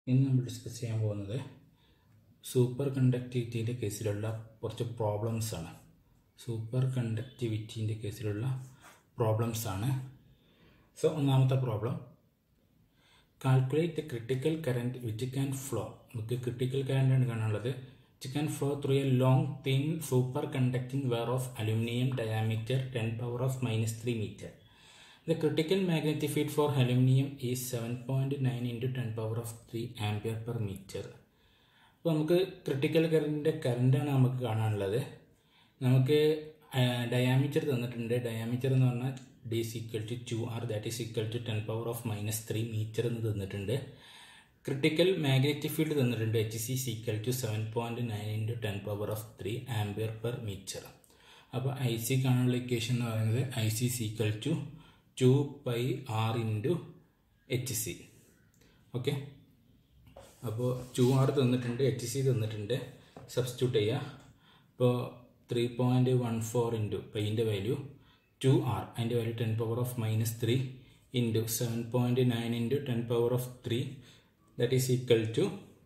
ഇന്ന് നമ്മൾ ഡിസ്കസ് ചെയ്യാൻ പോകുന്നത് സൂപ്പർ കണ്ടക്ടിവിറ്റീൻ്റെ കേസിലുള്ള കുറച്ച് പ്രോബ്ലംസ് ആണ് സൂപ്പർ കണ്ടക്ടിവിറ്റീൻ്റെ കേസിലുള്ള പ്രോബ്ലംസ് ആണ് സോ ഒന്നാമത്തെ problem calculate the critical current which can flow നമുക്ക് ക്രിട്ടിക്കൽ കറൻ്റ് ആണ് കാണാനുള്ളത് which can flow through a long thin super conducting wire of aluminium diameter ten power of minus three metre The critical magnetic field for aluminum is 7.9 into 10 power of 3 ampere per meter. അപ്പോൾ നമുക്ക് critical കറൻറ്റിൻ്റെ കറണ്ടാണ് നമുക്ക് കാണാനുള്ളത് നമുക്ക് diameter തന്നിട്ടുണ്ട് diameter എന്ന് പറഞ്ഞാൽ D is equal to two R that is equal to ten power of minus three metre എന്ന് തന്നിട്ടുണ്ട് ക്രിട്ടിക്കൽ മാഗ്നറ്റിക് ഫീൽഡ് തന്നിട്ടുണ്ട് H C equal to seven point nine into ten power of three ampere per metre അപ്പോൾ I C കാണാനുള്ള equation എന്ന് പറയുന്നത് I C equal to two pi R into H C okay അപ്പോൾ two R തന്നിട്ടുണ്ട് H C തന്നിട്ടുണ്ട് substitute ചെയ്യുക ഇപ്പോൾ three point one four into പൈൻ്റെ വാല്യൂ ടു ആർ അതിൻ്റെ value ten power of minus three into seven point nine into ten power of three that is equal to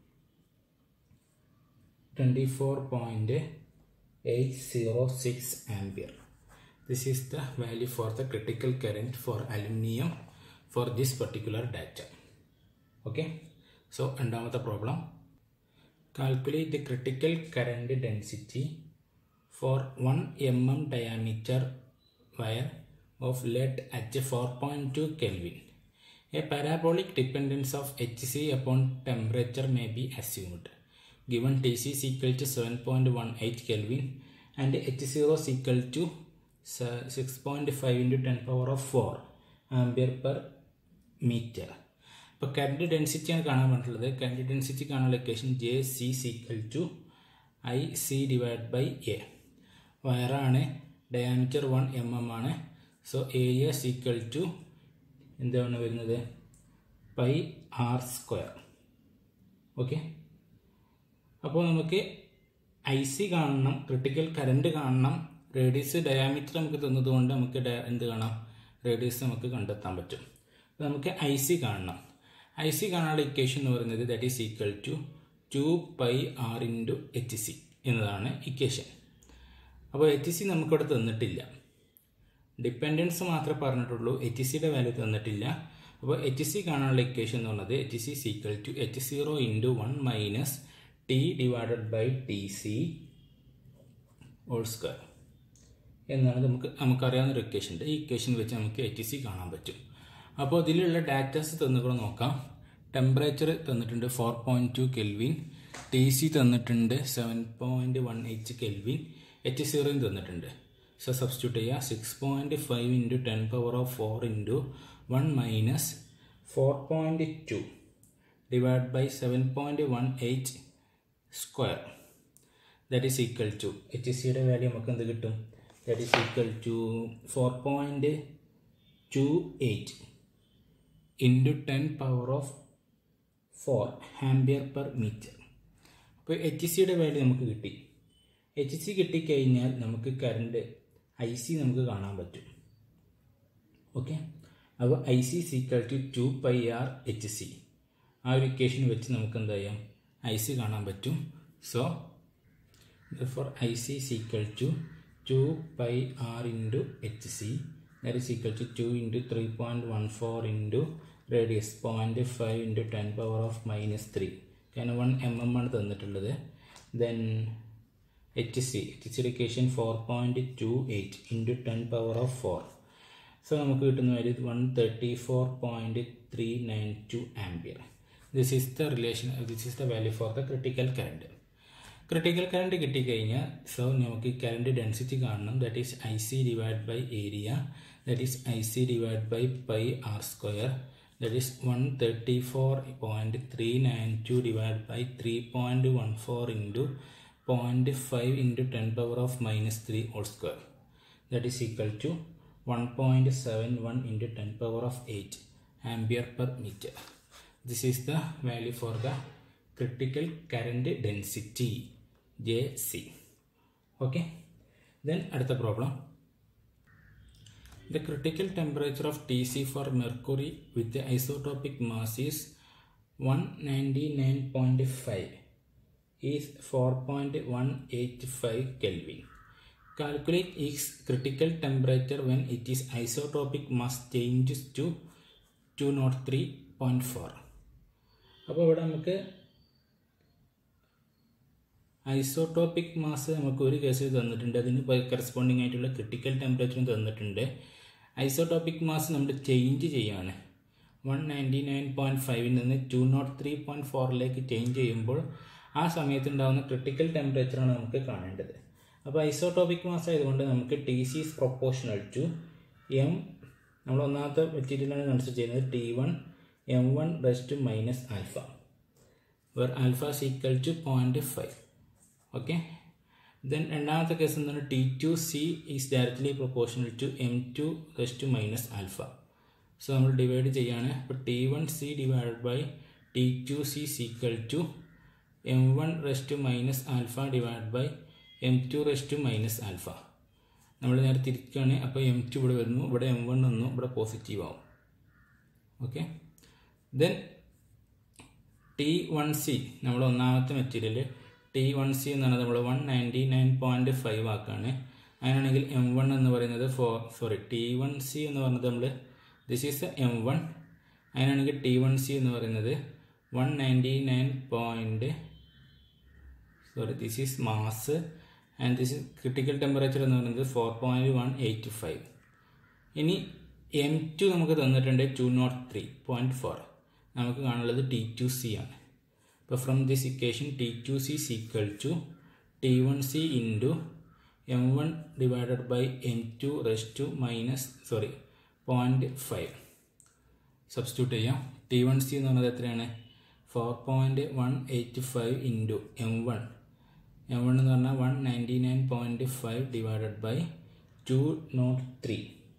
twenty four point eight zero six ampere this is the value for the critical current for aluminum for this particular data okay so രണ്ടാമത്തെ problem calculate the critical current density for 1 mm diameter wire of lead at 4.2 kelvin a parabolic dependence of hc upon temperature may be assumed given tc is equal to 7.18 kelvin and h0 is equal to six point five into ten power of four ampere per metre ഇപ്പോൾ current ഡെൻസിറ്റിയാണ് കാണാൻ പറ്റുള്ളത് current density കാണാനുള്ള equation J C equal to I C divide by A വയറാണ് diameter one M M ആണ് so area equal to എന്താണ് വരുന്നത് pi R square okay അപ്പോൾ നമുക്ക് ഐ സി കാണണം ക്രിട്ടിക്കൽ കറണ്ട് കാണണം റേഡിയസ് ഡയാമീറ്റർ നമുക്ക് തന്നതുകൊണ്ട് നമുക്ക് എന്ത് കാണാം റേഡിയസ് നമുക്ക് കണ്ടെത്താൻ പറ്റും നമുക്ക് ഐ സി കാണണം ഐ സി കാണാനുള്ള ഇക്വേഷൻ എന്ന് പറയുന്നത് that is equal to two pi R into H C എന്നതാണ് ഇക്വേഷൻ അപ്പോൾ എച്ച് സി നമുക്കിവിടെ തന്നിട്ടില്ല ഡിപ്പെൻഡൻസ് മാത്രമേ പറഞ്ഞിട്ടുള്ളൂ എച്ച് സിയുടെ വാല്യൂ തന്നിട്ടില്ല അപ്പോൾ എച്ച് സി കാണാനുള്ള ഇക്വേഷൻ എന്ന് പറയുന്നത് H C equal to H zero into one minus T divided by T C whole square എന്നാണ് നമുക്ക് നമുക്കറിയാവുന്ന ഒരു ഇക്വേഷൻ ഉണ്ട് ഈ ഇക്വേഷൻ വെച്ച് നമുക്ക് എച്ച് സി കാണാൻ പറ്റും അപ്പോൾ ഇതിലുള്ള ഡാറ്റാസ് തന്നുകൂടെ നോക്കാം ടെമ്പറേച്ചർ തന്നിട്ടുണ്ട് four point two kelvin T C തന്നിട്ടുണ്ട് seven point one eight kelvin H സീറോയും തന്നിട്ടുണ്ട് സോ സബ്സ്റ്റിറ്റ്യൂട്ട് ചെയ്യുക six point five into ten power of four into one minus four point two divide by seven point one eight square that is equal to H സിയുടെ value നമുക്ക് എന്ത് കിട്ടും that is equal to 4.28 into 10 power of 4 ampere per metre അപ്പോൾ H സിയുടെ value നമുക്ക് കിട്ടി H C കിട്ടിക്കഴിഞ്ഞാൽ നമുക്ക് കറണ്ട് ഐ സി നമുക്ക് കാണാൻ പറ്റും ഓക്കെ അപ്പോൾ I C equal to two pi R H C ആ ഒരു ഇക്വേഷൻ വെച്ച് നമുക്ക് എന്താ ചെയ്യാം ഐ സി കാണാൻ പറ്റും so for I C equal to 2 pi r into hc that is equal to 2 into 3.14 into radius 0.5 into 10 power of minus 3 കാരണം one M M ആണ് തന്നിട്ടുള്ളത് then H C H C equation four point two eight into ten power of four so നമുക്ക് കിട്ടുന്ന value one thirty four point three nine two ampere this is the relation this is the value for the critical current critical current കിട്ടിക്കഴിഞ്ഞാൽ so നമുക്ക് current density കാണണം that is I C divide by area that is I C divide by pi R square that is one thirty four point three nine two divide by three point one four into point five into ten power of minus three whole square that is equal to one point seven one into ten power of eight ampere per metre this is the value for the critical current density JC okay then അടുത്ത problem The critical temperature of Tc for mercury with the isotopic mass is 199.5 is 4.185 Kelvin. Calculate its critical temperature when it is isotopic mass changes to 203.4. അപ്പോൾ ഇവിടെ നമുക്ക് isotopic mass നമുക്ക് ഒരു കേസിൽ തന്നിട്ടുണ്ട് അതിന് corresponding ആയിട്ടുള്ള ക്രിട്ടിക്കൽ ടെമ്പറേച്ചറും തന്നിട്ടുണ്ട് ഐസോട്ടോപ്പിക് മാസ് നമ്മൾ ചേഞ്ച് ചെയ്യാണ് വൺ നയൻറ്റി നയൻ പോയിൻറ്റ് ഫൈവിൽ നിന്ന് ടു നോട്ട് ത്രീ പോയിൻറ്റ് ഫോറിലേക്ക് ചേഞ്ച് ചെയ്യുമ്പോൾ ആ സമയത്ത് ഉണ്ടാകുന്ന ക്രിട്ടിക്കൽ ടെമ്പറേച്ചറാണ് നമുക്ക് കാണേണ്ടത് അപ്പോൾ ഐസോട്ടോപ്പിക് മാസ് ആയതുകൊണ്ട് നമുക്ക് T C is proportional to M നമ്മൾ ഒന്നാമത്തെ മെറ്റീരിയലാണ് കൺസിഡർ ചെയ്യുന്നത് T one M one raised minus alpha where alpha is equal to point five okay then രണ്ടാമത്തെ കേസ് എന്താണ് T two C is directly proportional to M two raised minus alpha so നമ്മൾ divide ചെയ്യാണ് അപ്പോൾ T one C divide by T two C equal to M one raised minus alpha divide by M two raised minus alpha നമ്മൾ നേരെ തിരിക്കുകയാണ് അപ്പോൾ M to ഇവിടെ വരുന്നു ഇവിടെ M one വന്നു ഇവിടെ പോസിറ്റീവ് ആവും okay then T one C നമ്മൾ ഒന്നാമത്തെ മെറ്റീരിയൽ ടി വൺ സി എന്ന് പറഞ്ഞാൽ നമ്മൾ one ninety nine point five ആക്കാണ് അങ്ങനെയാണെങ്കിൽ എം വൺ എന്ന് പറയുന്നത് for sorry T one C എന്ന് പറയുന്നത് നമ്മൾ ദിസ് ഈസ് എം വൺ അങ്ങനെയാണെങ്കിൽ ടി വൺ സി എന്ന് പറയുന്നത് one ninety nine point sorry this is mass and this critical temperature എന്ന് പറയുന്നത് four point one eight five ഇനി എം ടു നമുക്ക് തന്നിട്ടുണ്ട് two nought three point four നമുക്ക് കാണുള്ളത് ടി ടു സി ആണ് അപ്പോൾ from this equation T two C equal to T one C into M one divided by M two raise to minus sorry point five substitute ചെയ്യാം T one C എന്ന് പറഞ്ഞത് എത്രയാണ് four point one eight five into M one M one എന്ന് പറഞ്ഞാൽ one ninety nine point five divided by two nought three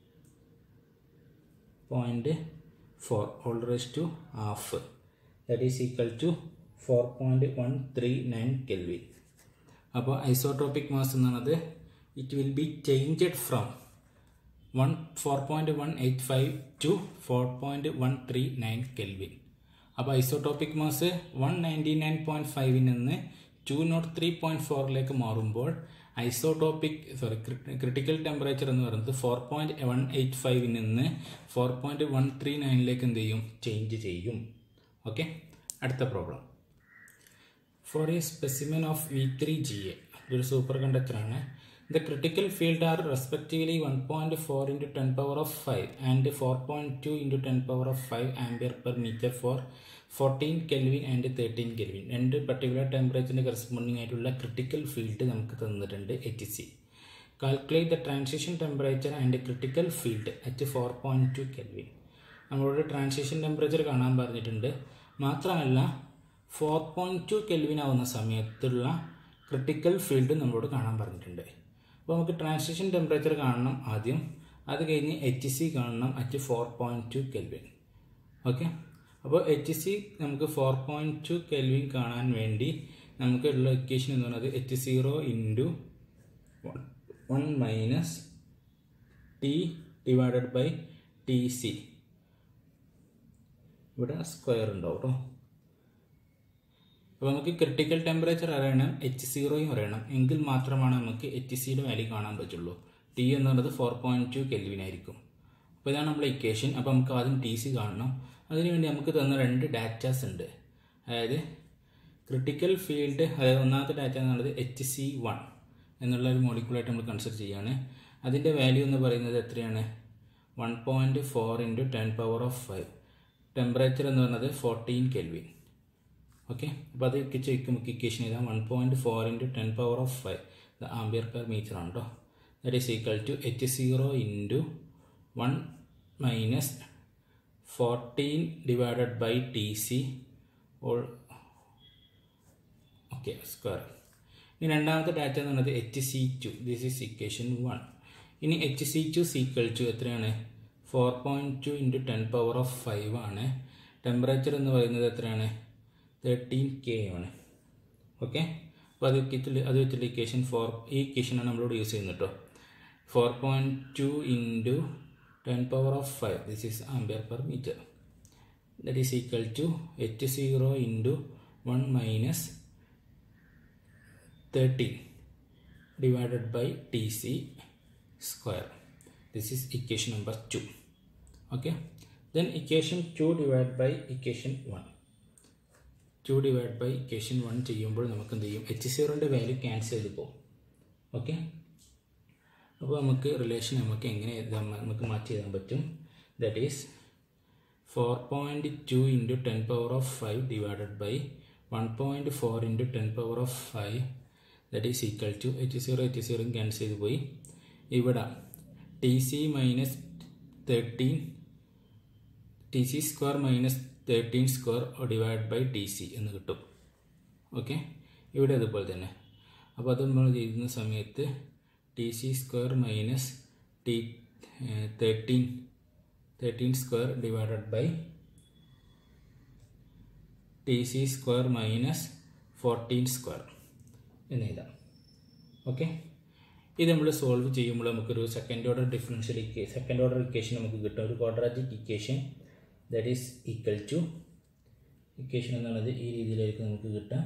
point four all raise to half that is equal to four point one three nine kelvin അപ്പോൾ isotropic mass എന്ന് പറയുന്നത് it will be changed from one four point one eight five to four point one three nine kelvin അപ്പോൾ isotopic mass one ninety nine point ഫൈവിൽ നിന്ന് two nought three point ഫോറിലേക്ക് മാറുമ്പോൾ isotopic sorry critical temperature എന്ന് പറയുന്നത് four point one eight ഫൈവിൽ നിന്ന് four point one three നയനിലേക്ക് എന്ത് ചെയ്യും ചേഞ്ച് ചെയ്യും ഓക്കെ അടുത്ത problem for a specimen of V three G A ഇതൊരു സൂപ്പർ കണ്ടക്ടറാണ് the critical field are respectively one point four into ten power of five and four point two into ten power of five ampere per metre for fourteen kelvin and thirteen kelvin രണ്ട് particular ടെമ്പറേച്ചറിന് corresponding ആയിട്ടുള്ള critical field നമുക്ക് തന്നിട്ടുണ്ട് H C calculate the transition temperature and critical field at four point two kelvin നമ്മളോട് transition temperature കാണാൻ പറഞ്ഞിട്ടുണ്ട് മാത്രമല്ല four point two kelvin ആവുന്ന സമയത്തുള്ള ക്രിട്ടിക്കൽ ഫീൽഡ് നമ്മളോട് കാണാൻ പറഞ്ഞിട്ടുണ്ട് അപ്പോൾ നമുക്ക് ട്രാൻസിഷൻ ടെമ്പറേച്ചർ കാണണം ആദ്യം അത് കഴിഞ്ഞ് എച്ച് സി കാണണം at four point two kelvin okay അപ്പോൾ എച്ച് സി നമുക്ക് ഫോർ പോയിൻറ്റ് ടു കെൽവിൻ കാണാൻ വേണ്ടി നമുക്ക് ഉള്ള ഇക്വേഷൻ എന്ന് പറയുന്നത് H zero into one minus T divided by T C ഇവിടെ സ്ക്വയർ ഉണ്ടാവും കേട്ടോ അപ്പോൾ നമുക്ക് ക്രിട്ടിക്കൽ ടെമ്പറേച്ചർ അറിയണം എച്ച് സീറോയും അറിയണം എങ്കിൽ മാത്രമാണ് നമുക്ക് എച്ച് സിയുടെ വാല്യൂ കാണാൻ പറ്റുള്ളൂ ടി എന്ന് പറയുന്നത് ഫോർ പോയിൻറ്റ് ടു കെൽവിൻ ആയിരിക്കും അപ്പോൾ ഇതാണ് നമ്മുടെ ഇക്വേഷൻ അപ്പോൾ നമുക്ക് ആദ്യം ടി സി കാണണം അതിനുവേണ്ടി നമുക്ക് തന്ന രണ്ട് ഡാറ്റാസ് ഉണ്ട് അതായത് ക്രിട്ടിക്കൽ ഫീൽഡ് അതായത് ഒന്നാമത്തെ ഡാറ്റ എന്ന് പറയുന്നത് എച്ച് സി വൺ എന്നുള്ള ഒരു മോളിക്കുലായിട്ട് നമ്മൾ കൺസിഡർ ചെയ്യുകയാണ് അതിൻ്റെ വാല്യൂ എന്ന് പറയുന്നത് എത്രയാണ് one point four into ten power of five temperature എന്ന് പറയുന്നത് ഫോർട്ടീൻ കെൽവിൻ ഓക്കെ അപ്പോൾ അത് ചോദിക്കും നമുക്ക് ഇക്വേഷൻ ചെയ്താൽ one point four into ten power of five the ampere per metre ആണ് കേട്ടോ that is equal to H zero into one minus fourteen divided by T C all okay square ഇനി രണ്ടാമത്തെ data എന്ന് പറയുന്നത് H C two this is equation one ഇനി H C two equal to എത്രയാണ് four point two into ten power of five ആണ് temperature എന്ന് പറയുന്നത് എത്രയാണ് തേർട്ടീൻ കെ ആണ് ഓക്കെ അപ്പോൾ അത് വെച്ചിട്ട് അത് വെച്ചിട്ട് ഇക്വേഷൻ ഫോർ ഈ ഇക്വേഷനാണ് നമ്മളോട് യൂസ് ചെയ്യുന്നത് കേട്ടോ four point two into ten power of five this is ampere per metre that is equal to h0 into 1 minus 13 divided by tc square this is equation number 2 okay then equation 2 divided by equation 1 2 divided by equation 1 ചെയ്യുമ്പോൾ നമുക്ക് എന്ത് ചെയ്യും H സീറോൻ്റെ value cancel ചെയ്ത് പോകും okay അപ്പോൾ നമുക്ക് relation നമുക്ക് എങ്ങനെ എഴുതാൻ നമുക്ക് മാറ്റി എഴുതാൻ പറ്റും that is four point two into ten power of five divided by one point four into ten power of five that is equal to H zero H zero cancel ചെയ്ത് പോയി ഇവിടെ T C minus thirteen T C square minus thirteen square divide by T C എന്ന് കിട്ടും okay ഇവിടെ അതുപോലെ തന്നെ അപ്പോൾ അത് നമ്മൾ ചെയ്യുന്ന സമയത്ത് T C square minus T thirteen thirteen square divided by T C square minus fourteen square എന്ന് എഴുതാം ഓക്കെ ഇത് നമ്മൾ സോൾവ് ചെയ്യുമ്പോൾ നമുക്കൊരു സെക്കൻഡ് ഓർഡർ ഡിഫറൻഷ്യൽ ഇക്വേ സെക്കൻഡ് ഓർഡർ ഇക്വേഷൻ നമുക്ക് കിട്ടും ഒരു quadratic equation that is equal to equation എന്നുള്ളത് ഈ രീതിയിലായിരിക്കും നമുക്ക് കിട്ടുക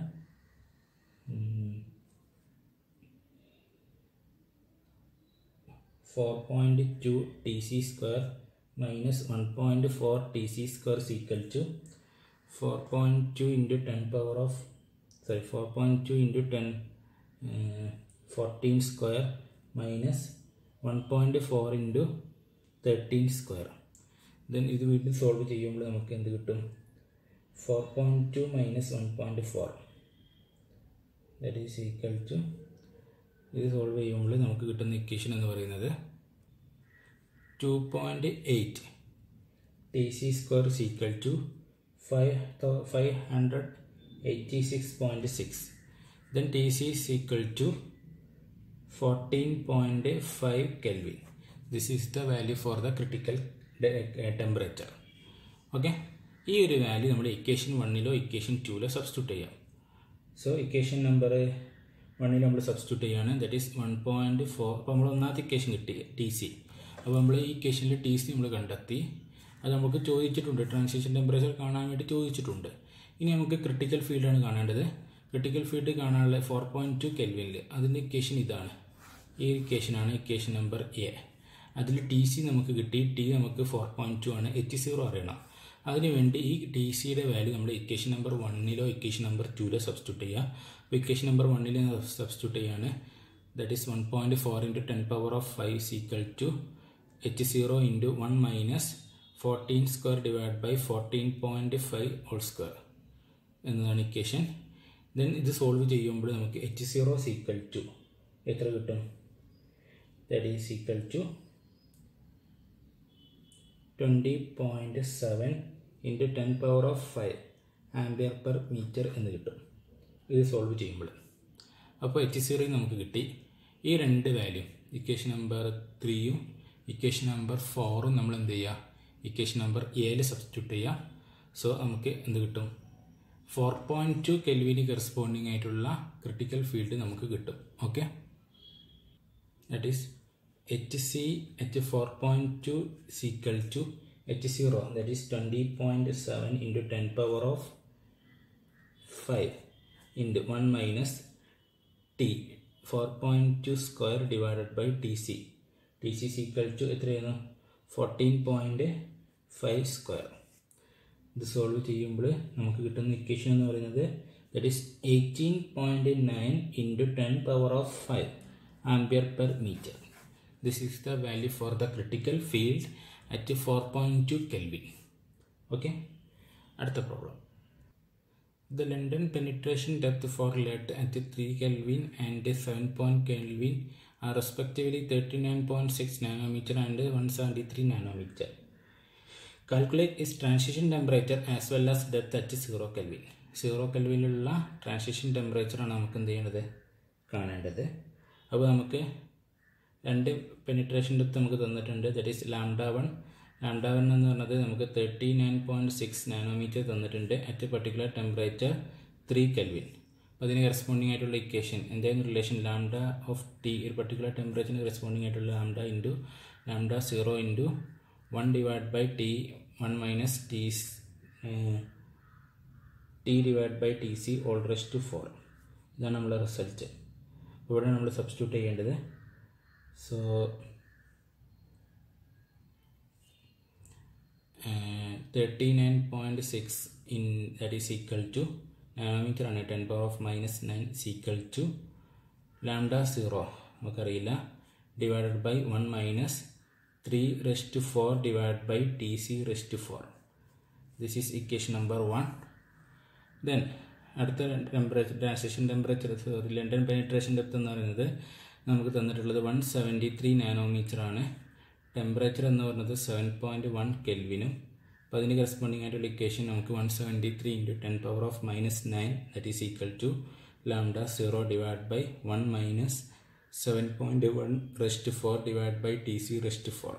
four point two T C square minus one point four T C square is equal to four point two into ten power of sorry four point two into ten fourteen square minus one point four into thirteen square then ഇത് വീണ്ടും solve ചെയ്യുമ്പോൾ നമുക്ക് എന്ത് കിട്ടും four point two minus one point four that is equal to ഇത് solve ചെയ്യുമ്പോൾ നമുക്ക് കിട്ടുന്ന ഇക്വേഷൻ എന്ന് പറയുന്നത് two point eight T C square is equal to five five hundred eighty six point six then T C is equal to fourteen point five kelvin this is the value for the critical temperature okay ഈ ഒരു value നമ്മൾ equation വണ്ണിലോ equation ടൂവിലോ substitute ചെയ്യാം so equation number വണ്ണിൽ നമ്മൾ substitute ചെയ്യാണ് that is one point four അപ്പോൾ നമ്മൾ ഒന്നാമത്തെ ഇക്വേഷൻ കിട്ടി ടി സി അപ്പോൾ നമ്മൾ ഈ ഇക്വേഷനിൽ ടി സി നമ്മൾ കണ്ടെത്തി അത് നമുക്ക് ചോദിച്ചിട്ടുണ്ട് ട്രാൻസിഷൻ ടെമ്പറേച്ചർ കാണാൻ വേണ്ടി ചോദിച്ചിട്ടുണ്ട് ഇനി നമുക്ക് ക്രിട്ടിക്കൽ ഫീൽഡാണ് കാണേണ്ടത് ക്രിട്ടിക്കൽ ഫീൽഡ് കാണാനുള്ള ഫോർ പോയിൻറ്റ് ടു കെൽവിനിൽ അതിൻ്റെ ഇക്വേഷൻ ഇതാണ് ഈ ഇക്വേഷനാണ് ഇക്വേഷൻ നമ്പർ എ അതിൽ ടി സി നമുക്ക് കിട്ടി ടി നമുക്ക് ഫോർ പോയിൻറ്റ് ടു ആണ് എച്ച് സീറോ അറിയണം അതിനുവേണ്ടി ഈ ടി സിയുടെ വാല്യൂ നമ്മൾ ഇക്വേഷൻ നമ്പർ വണ്ണിലോ ഇക്വേഷൻ നമ്പർ ടൂയിലോ സബ്സ്റ്റിറ്റ്യൂട്ട് ചെയ്യുക അപ്പോൾ ഇക്വേഷൻ നമ്പർ വണ്ണിൽ സബ്സ്റ്റിറ്റ്യൂട്ട് ചെയ്യാണ് that is one point four into ten power of five is equal to H zero into one minus fourteen square divide by fourteen point five whole square എന്നതാണ് equation then ഇത് solve ചെയ്യുമ്പോൾ നമുക്ക് H zero is equal to എത്ര കിട്ടും that is equal to twenty point seven into ten power of five ampere per metre എന്ന് കിട്ടും ഇത് solve ചെയ്യുമ്പോൾ അപ്പോൾ എച്ച് സീറോ നമുക്ക് കിട്ടി ഈ രണ്ട് വാല്യൂ ഇക്വേഷൻ നമ്പർ ത്രീയും ഇക്വേഷൻ നമ്പർ ഫോറും നമ്മൾ എന്ത് ചെയ്യുക ഇക്വേഷൻ നമ്പർ എയിൽ സബ്സ്റ്റിറ്റ്യൂട്ട് ചെയ്യുക സോ നമുക്ക് എന്ത് കിട്ടും ഫോർ പോയിൻറ്റ് ടു കെൽവിന് കറസ്പോണ്ടിങ് ആയിട്ടുള്ള ക്രിട്ടിക്കൽ ഫീൽഡ് നമുക്ക് കിട്ടും okay that is H C H four point two equal to H zero that is twenty point seven into ten power of five into one minus T four point two square divided by T C T C equal to എത്രയായിരുന്നു fourteen point five square ഇത് solve ചെയ്യുമ്പോൾ നമുക്ക് കിട്ടുന്ന equation എന്ന് പറയുന്നത് that is eighteen point nine into ten power of five ampere per metre this is the value for the critical field at four point two kelvin okay അടുത്ത problem The London penetration depth for lead at 3 Kelvin and 7 point Kelvin are respectively 39.6 nanometer and 173 nanometer. Calculate its transition temperature as well as depth at 0 Kelvin. Zero കെൽവിലുള്ള transition ടെമ്പറേച്ചറാണ് നമുക്ക് എന്ത് ചെയ്യേണ്ടത് കാണേണ്ടത് അപ്പോൾ നമുക്ക് രണ്ട് പെനിട്രേഷൻ ഡെപ്ത് നമുക്ക് തന്നിട്ടുണ്ട് that is lambda one lambda one എന്ന് പറഞ്ഞത് നമുക്ക് thirty nine point six nanometre തന്നിട്ടുണ്ട് at a particular temperature three kelvin അപ്പോൾ അതിന് കറസ്പോണ്ടിങ് ആയിട്ടുള്ള ഇക്വേഷൻ എന്തായിരുന്നു റിലേഷൻ ലാംഡ ഓഫ് ടി ഒരു പർട്ടിക്കുലർ ടെമ്പറേച്ചറിന് കറസ്പോണ്ടിങ് ആയിട്ടുള്ള lambda into lambda zero into one divide by T one minus T T divide by T C all raise to four ഇതാണ് നമ്മളെ result ഇവിടെ നമ്മൾ സബ്സ്റ്റിറ്റ്യൂട്ട് ചെയ്യേണ്ടത് so thirty nine point six in that is equal to nanometre ആണ് ten power of minus nine is equal to lambda zero നമുക്കറിയില്ല divided by one minus three raise four divide by T C raise four this is equation number one then അടുത്ത temperature transition temperature sorry London penetration depth എന്ന് പറയുന്നത് നമുക്ക് തന്നിട്ടുള്ളത് one seventy three nanometre ആണ് temperature എന്ന് പറയുന്നത് seven point one കെൽവിനും അപ്പോൾ അതിന് കറസ്പോണ്ടിങ് ആയിട്ടുള്ള ഇക്വേഷൻ നമുക്ക് one seventy three into ten power of minus nine that is equal to lambda zero divide by one minus seven point one raise four divide by T C raise four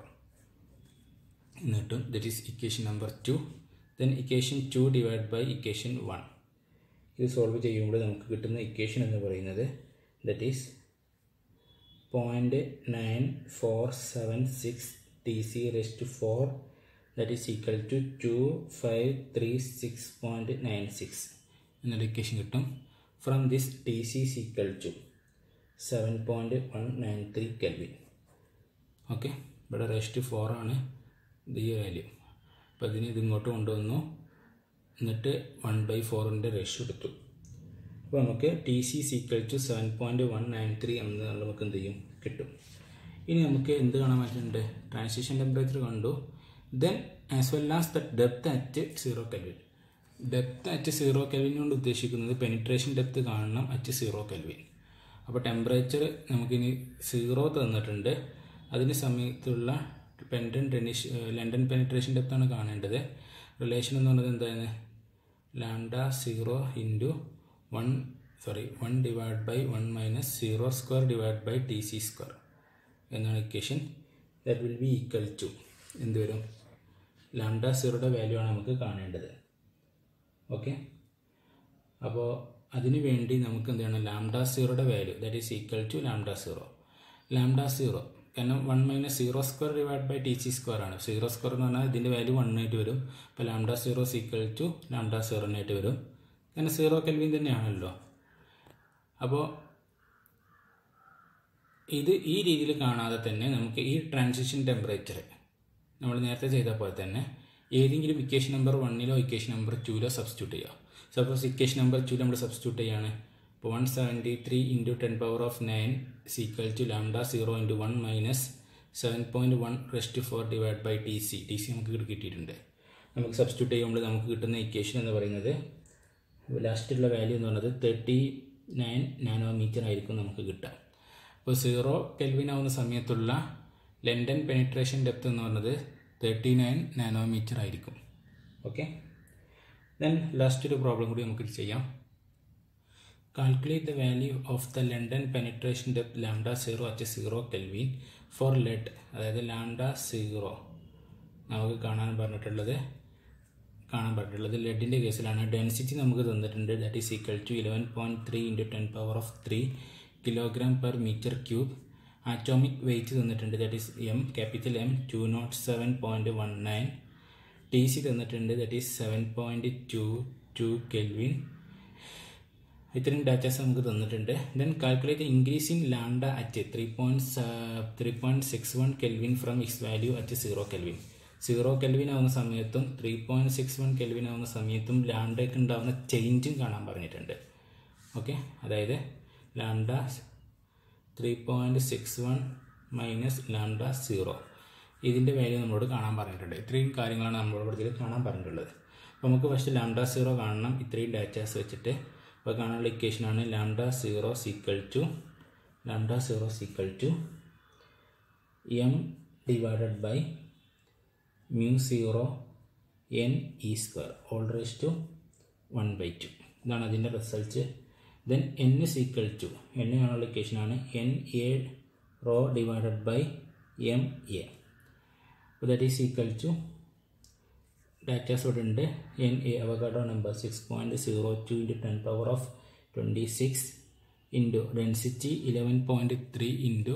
എന്നിട്ടും that is equation number two then equation two divide by equation one ഇത് solve ചെയ്യുമ്പോൾ നമുക്ക് കിട്ടുന്ന equation എന്ന് പറയുന്നത് that is point nine four seven six T C raise four that is equal to to five three six point nine six എന്നൊരു equation കിട്ടും from this T C is equal to seven point one nine three kelvin okay ഇവിടെ raise four ആണ് ഇത് ഈ value അപ്പോൾ ഇതിന് ഇത് ഇങ്ങോട്ട് കൊണ്ടുവന്നു എന്നിട്ട് വൺ ബൈ ഫോറിൻ്റെ റേഷ്യോ എടുത്തു അപ്പോൾ നമുക്ക് T C equal to seven point one nine three എന്ന് നമുക്ക് എന്ത് ചെയ്യും കിട്ടും ഇനി നമുക്ക് എന്ത് കാണാൻ പറ്റുന്നുണ്ട് ട്രാൻസിഷൻ ടെമ്പറേച്ചർ കണ്ടു then as well as the depth at zero kelvin depth at zero kelvin കൊണ്ട് ഉദ്ദേശിക്കുന്നത് പെനിട്രേഷൻ ഡെപ്ത് കാണണം അറ്റ് സീറോ കെൽവിൻ അപ്പോൾ ടെമ്പറേച്ചർ നമുക്കിനി സീറോ തന്നിട്ടുണ്ട് അതിന് സമയത്തുള്ള പെൻഡൻ ടെനിഷ് ലണ്ടൻ പെനിട്രേഷൻ ഡെപ്താണ് കാണേണ്ടത് റിലേഷൻ എന്ന് പറയുന്നത് എന്താണ് lambda zero into one sorry one divide by one minus zero square divide by T C square എന്നാണ് equation that will be equal to എന്ത് വരും ലാംഡ സീറോയുടെ വാല്യൂ ആണ് നമുക്ക് കാണേണ്ടത് ഓക്കെ അപ്പോൾ അതിനു വേണ്ടി നമുക്ക് എന്ത് ചെയ്യണം ലാംഡ സീറോയുടെ value that is equal to lambda zero lambda zero കാരണം one minus zero square divide by T C square ആണ് സീറോ സ്ക്വയർ എന്ന് പറഞ്ഞാൽ ഇതിൻ്റെ വാല്യൂ വൺ ആയിട്ട് വരും അപ്പോൾ lambda zero equal to lambda zero ആയിട്ട് വരും കാരണം സീറോ കെൽവിൻ തന്നെയാണല്ലോ അപ്പോൾ ഇത് ഈ രീതിയിൽ കാണാതെ തന്നെ നമുക്ക് ഈ ട്രാൻസിഷൻ ടെമ്പറേച്ചർ നമ്മൾ നേരത്തെ ചെയ്ത പോലെ തന്നെ ഏതെങ്കിലും ഇക്വേഷൻ നമ്പർ വണ്ണിലോ ഇക്വേഷൻ നമ്പർ ടൂലോ സബ്സ്റ്റിറ്റ്യൂട്ട് ചെയ്യുക സപ്പോസ് ഇക്വേഷൻ നമ്പർ ടു നമ്മൾ സബ്സ്റ്റിറ്റ്യൂട്ട് ചെയ്യാണ് ഇപ്പോൾ one seventy three into ten power of nine is equal to lambda zero into one minus seven point one raise four divide by T C T C നമുക്ക് ഇവിടെ കിട്ടിയിട്ടുണ്ട് നമുക്ക് substitute ചെയ്യുമ്പോൾ നമുക്ക് കിട്ടുന്ന ഇക്വേഷൻ എന്ന് പറയുന്നത് ലാസ്റ്റുള്ള വാല്യൂ എന്ന് പറയുന്നത് തേർട്ടി നയൻ നാനോമീറ്റർ ആയിരിക്കും നമുക്ക് കിട്ടുക അപ്പോൾ സീറോ കെൽവിൻ ആവുന്ന സമയത്തുള്ള ലണ്ടൻ പെനിട്രേഷൻ ഡെപ്ത് എന്ന് പറയുന്നത് തേർട്ടി നയൻ നാനോമീറ്റർ ആയിരിക്കും ഓക്കെ ദെൻ ലാസ്റ്റ് ഒരു പ്രോബ്ലം കൂടി നമുക്ക് ചെയ്യാം calculate the value of the London penetration depth lambda zero at zero kelvin for lead അതായത് ലാംഡ സീറോ നമുക്ക് കാണാൻ പറഞ്ഞിട്ടുള്ളത് കാണാൻ പറഞ്ഞിട്ടുള്ളത് ലെഡിൻ്റെ കേസിലാണ് ഡെൻസിറ്റി നമുക്ക് തന്നിട്ടുണ്ട് that is equal to eleven point three into ten power of three kilogram per metre cube atomic weight തന്നിട്ടുണ്ട് that is M capital M two nought seven point one nine T C തന്നിട്ടുണ്ട് that is seven point two two kelvin ഇത്രയും datas നമുക്ക് തന്നിട്ടുണ്ട് then calculate increase in lambda at three point three point six one kelvin from its value at zero kelvin zero kelvin ആവുന്ന സമയത്തും three point six one kelvin ആവുന്ന സമയത്തും ലാംഡയ്ക്ക് ഉണ്ടാകുന്ന ചേഞ്ചും കാണാൻ പറഞ്ഞിട്ടുണ്ട് ഓക്കെ അതായത് lambda three point six one minus lambda zero ഇതിൻ്റെ വാല്യൂ നമ്മളോട് കാണാൻ പറഞ്ഞിട്ടുണ്ട് ഇത്രയും കാര്യങ്ങളാണ് നമ്മളോട് ഇതിൽ കാണാൻ പറഞ്ഞിട്ടുള്ളത് അപ്പോൾ നമുക്ക് ഫസ്റ്റ് ലാംഡ സീറോ കാണണം ഇത്രയും ഡാറ്റാസ് വെച്ചിട്ട് അപ്പോൾ കാണാനുള്ള ഇക്വേഷനാണ് lambda zero is equal to lambda zero is equal to M divided by mu zero N E square all raise to one by two ഇതാണ് അതിൻ്റെ result then N is equal to N കാണാനുള്ള ഇക്വേഷനാണ് N A rho divided by M A അപ്പോൾ that is equal to datas ഇവിടെ ഉണ്ട് N A Avogadro number six point zero two into ten power of twenty six into density Eleven point three into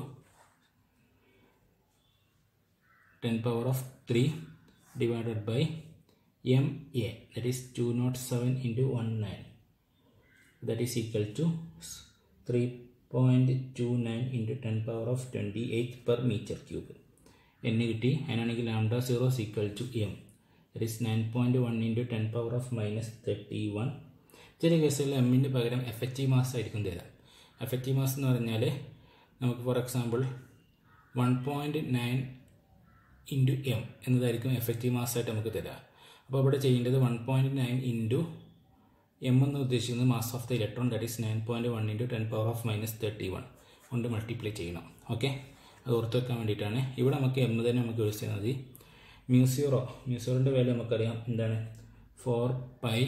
ten power of three divided by M A that is two nought seven into one nine that is equal to three point two nine into ten power of twenty eight per metre cube എന്ന് കിട്ടി അതിനാണെങ്കിൽ lambda zero equal to M that is nine point one into ten power of minus thirty one ചില കേസുകളിൽ എമ്മിൻ്റെ പകരം effective mass ആയിരിക്കും തരാം effective mass എന്ന് പറഞ്ഞാൽ നമുക്ക് for example one point nine into M എന്നതായിരിക്കും എഫക്റ്റീവ് മാസ് ആയിട്ട് നമുക്ക് തരാം അപ്പോൾ ഇവിടെ ചെയ്യേണ്ടത് one point nine into M എന്ന് ഉദ്ദേശിക്കുന്നത് mass of the electron that is nine point one into ten power of minus thirty one കൊണ്ട് മൾട്ടിപ്ലൈ ചെയ്യണം ഓക്കെ അത് ഓർത്ത് വെക്കാൻ വേണ്ടിയിട്ടാണ് ഇവിടെ നമുക്ക് എം തന്നെ നമുക്ക് യൂസ് ചെയ്യുന്നത് മതി മ്യൂസിയോറോ മ്യൂസിയോറിൻ്റെ വാല്യൂ നമുക്കറിയാം എന്താണ് four pi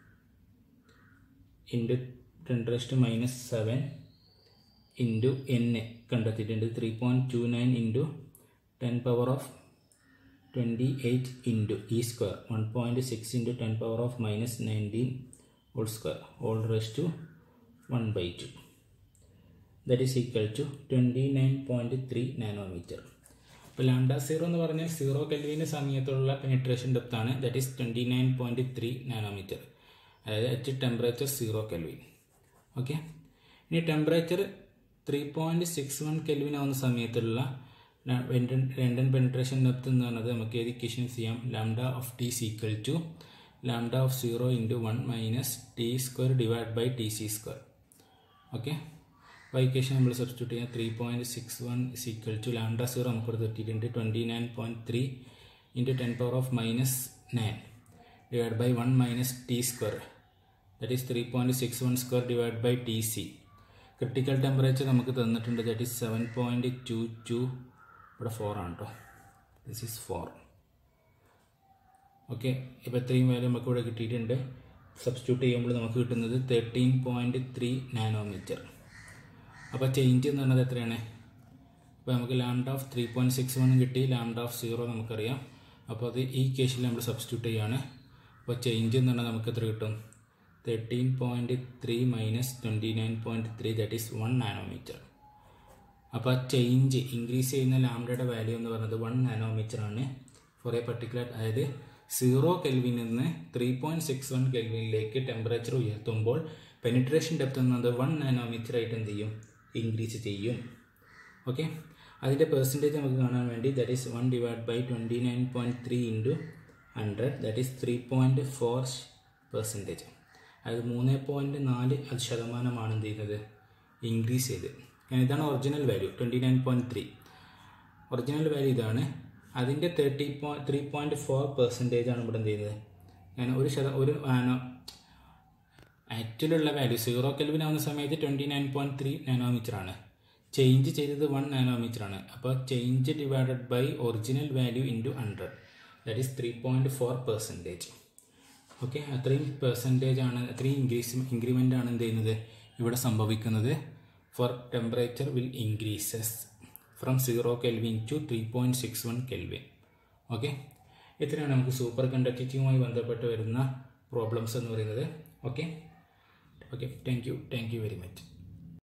into ten raise minus seven into N കണ്ടെത്തിയിട്ടുണ്ട് three point two nine into ten power of twenty eight into E square one point six into ten power of minus nineteen whole square all raise to one by two that is equal to twenty nine point three nanometre ഇപ്പോൾ lambda zero എന്ന് പറഞ്ഞാൽ zero കെൽവിന് സമയത്തുള്ള penetration depth ആണ് that is twenty nine point three nanometre അതായത് at temperature zero kelvin okay ഇനി temperature three point six one kelvin ആവുന്ന സമയത്തുള്ള രണ്ടൻ പെനിട്രേഷൻ ഡെപ്ത് എന്ന് പറഞ്ഞത് നമുക്ക് ഏത് ഇക്വേഷൻ ചെയ്യാം lambda of T is equal to lambda of zero into one minus T square divide by T C square okay അപ്പോൾ equation നമ്മൾ സബ്സ്റ്റിറ്റ്യൂട്ട് ചെയ്യാം three point six one is equal to lambda zero നമുക്ക് ഇവിടെ തെറ്റിയിട്ടുണ്ട് twenty nine point three into ten power of minus nine divide by one minus T square that is three point six one square divide by T C critical temperature നമുക്ക് തന്നിട്ടുണ്ട് that is seven point two two ഇവിടെ four ആണ് കേട്ടോ this is four okay ഇപ്പോൾ ഇത്രയും value നമുക്ക് ഇവിടെ കിട്ടിയിട്ടുണ്ട് സബ്സ്റ്റിറ്റ്യൂട്ട് ചെയ്യുമ്പോൾ നമുക്ക് കിട്ടുന്നത് തേർട്ടീൻ പോയിൻറ്റ് ത്രീ നാനോമീറ്റർ അപ്പോൾ ചേഞ്ച് എന്ന് പറഞ്ഞത് എത്രയാണ് അപ്പോൾ നമുക്ക് lambda of three point six one കിട്ടി ലാംഡ ഓഫ് സീറോ നമുക്കറിയാം അപ്പോൾ അത് ഈ കേസിൽ നമ്മൾ സബ്സ്റ്റിറ്റ്യൂട്ട് ചെയ്യുകയാണ് അപ്പോൾ ചേഞ്ച് എന്ന് പറഞ്ഞാൽ നമുക്ക് എത്ര കിട്ടും thirteen point three minus twenty nine point three that is one nanometer അപ്പോൾ ചേഞ്ച് ഇൻക്രീസ് ചെയ്യുന്ന ലാംഡയുടെ വാല്യൂ എന്ന് പറയുന്നത് വൺ നാനോമീറ്റർ ആണ് ഫോർ എ പർട്ടിക്കുലർ അതായത് സീറോ കെൽവിൽ നിന്ന് ത്രീ പോയിൻറ്റ് സിക്സ് വൺ കെൽവിനിലേക്ക് ടെമ്പറേച്ചർ ഉയർത്തുമ്പോൾ പെനിട്രേഷൻ ഡെപ്ത് എന്നത് വൺ നാനോമീറ്റർ ആയിട്ട് എന്ത് ചെയ്യും ഇൻക്രീസ് ചെയ്യും ഓക്കെ അതിൻ്റെ പെർസെൻറ്റേജ് നമുക്ക് കാണാൻ വേണ്ടി that is one divide by twenty nine point three into hundred that is three point four percentage അതായത് മൂന്ന് പോയിൻറ്റ് നാല് അത് ശതമാനമാണ് എന്ത് ചെയ്യുന്നത് ഇൻക്രീസ് ചെയ്ത് കാരണം ഇതാണ് original value twenty nine point three original value ഇതാണ് അതിൻ്റെ thirty point three point four percentage ആണ് ഇവിടെ എന്ത് ചെയ്യുന്നത് ഞാൻ ഒരു ശത ഒരു നാനോ ആക്ച്വലുള്ള വാല്യൂ സീറോ കെൽവിൻ ആവുന്ന സമയത്ത് twenty nine point three nanometre ആണ് ചേഞ്ച് ചെയ്തത് വൺ നാനോമീറ്റർ ആണ് അപ്പോൾ change divided by original value into hundred that is three point four percentage okay അത്രയും പെർസെൻറ്റേജ് ആണ് അത്രയും ഇൻക്രീസ് ഇൻക്രിമെൻ്റ് ആണ് എന്ത് ചെയ്യുന്നത് ഇവിടെ സംഭവിക്കുന്നത് for temperature will increases from zero kelvin to three point six one kelvin okay ഇത്രയാണ് നമുക്ക് സൂപ്പർ കണ്ടക്ടിവിറ്റിയുമായി ബന്ധപ്പെട്ട് വരുന്ന പ്രോബ്ലംസ് എന്ന് പറയുന്നത് okay okay thank you thank you very much